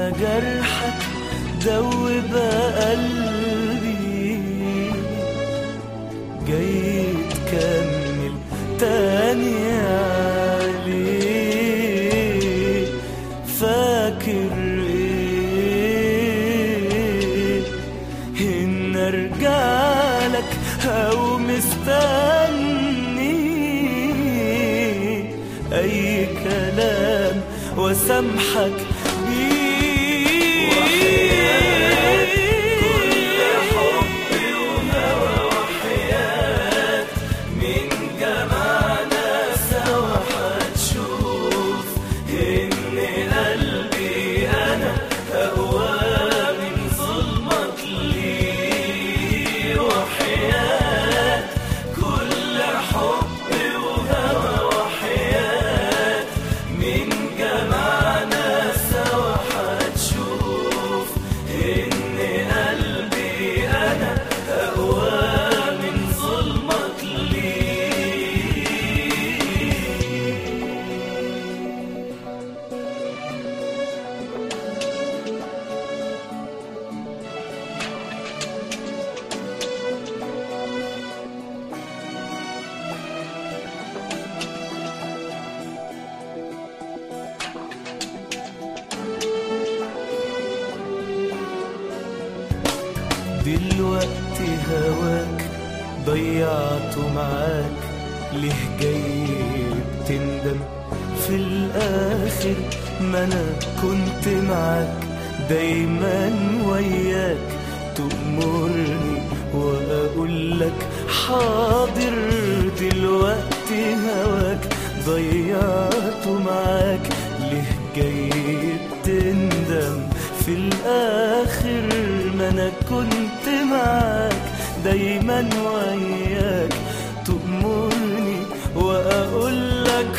جرحك دوب قلبي جاي تكمل تاني عليه فاكر ايه ان ارجعلك او مستني اي كلام وسامحك بيه من جمعنا سوا هتشوف إن قلبي أنا أقوى من ظلمك ليه وحياة كل حب وهوى وحياة من جمعنا سوا هتشوف إن قلبي أنا أقوى من ظلمك ليه دلوقتي هواك ضيعته معاك ليه جاي بتندم في الاخر ما انا كنت معاك دايما وياك تأمرني واقول لك حاضر دلوقتي هواك ضيعته معاك ليه جاي بتندم في الاخر ما انا كنت معاك دايما وياك تأمرني واقول لك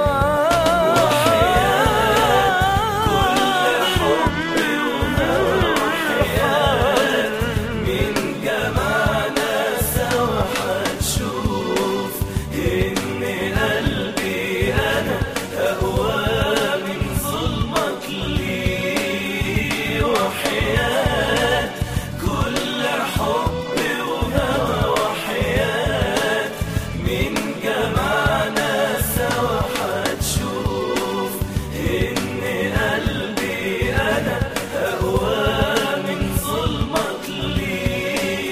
من جمعنا سوا هتشوف إن قلبي أنا أقوى من ظلمك ليه وحياة كل حب وهوى وحياة من جمعنا سوا هتشوف إن قلبي أنا أقوى من ظلمك ليه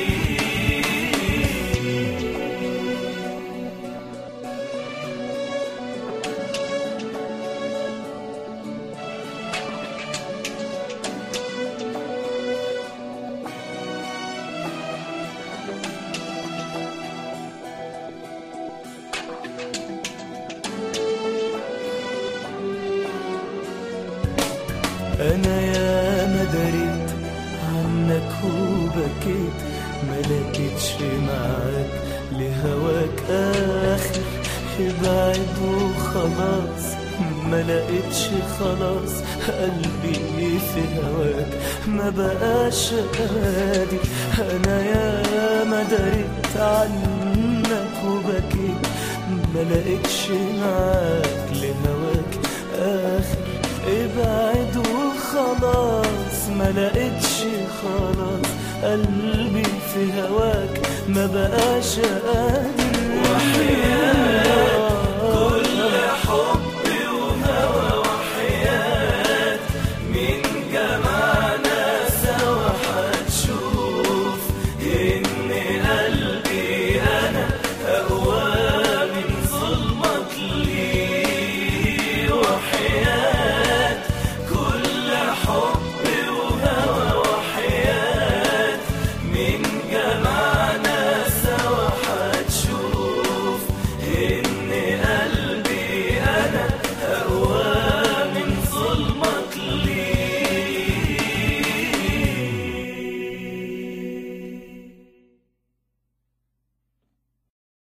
أنا يا ما دريت عنك وبكيت ما لقيتش معاك لهواك آخر ابعد وخلاص ما لقيتش خلاص قلبي في هواك ما بقاش قادر أنا يا ما دريت عنك وبكيت ما لقيتش معاك لهواك آخر ابعد وخلاص ما لقيتش خلاص قلبي في هواك ما بقاش قادر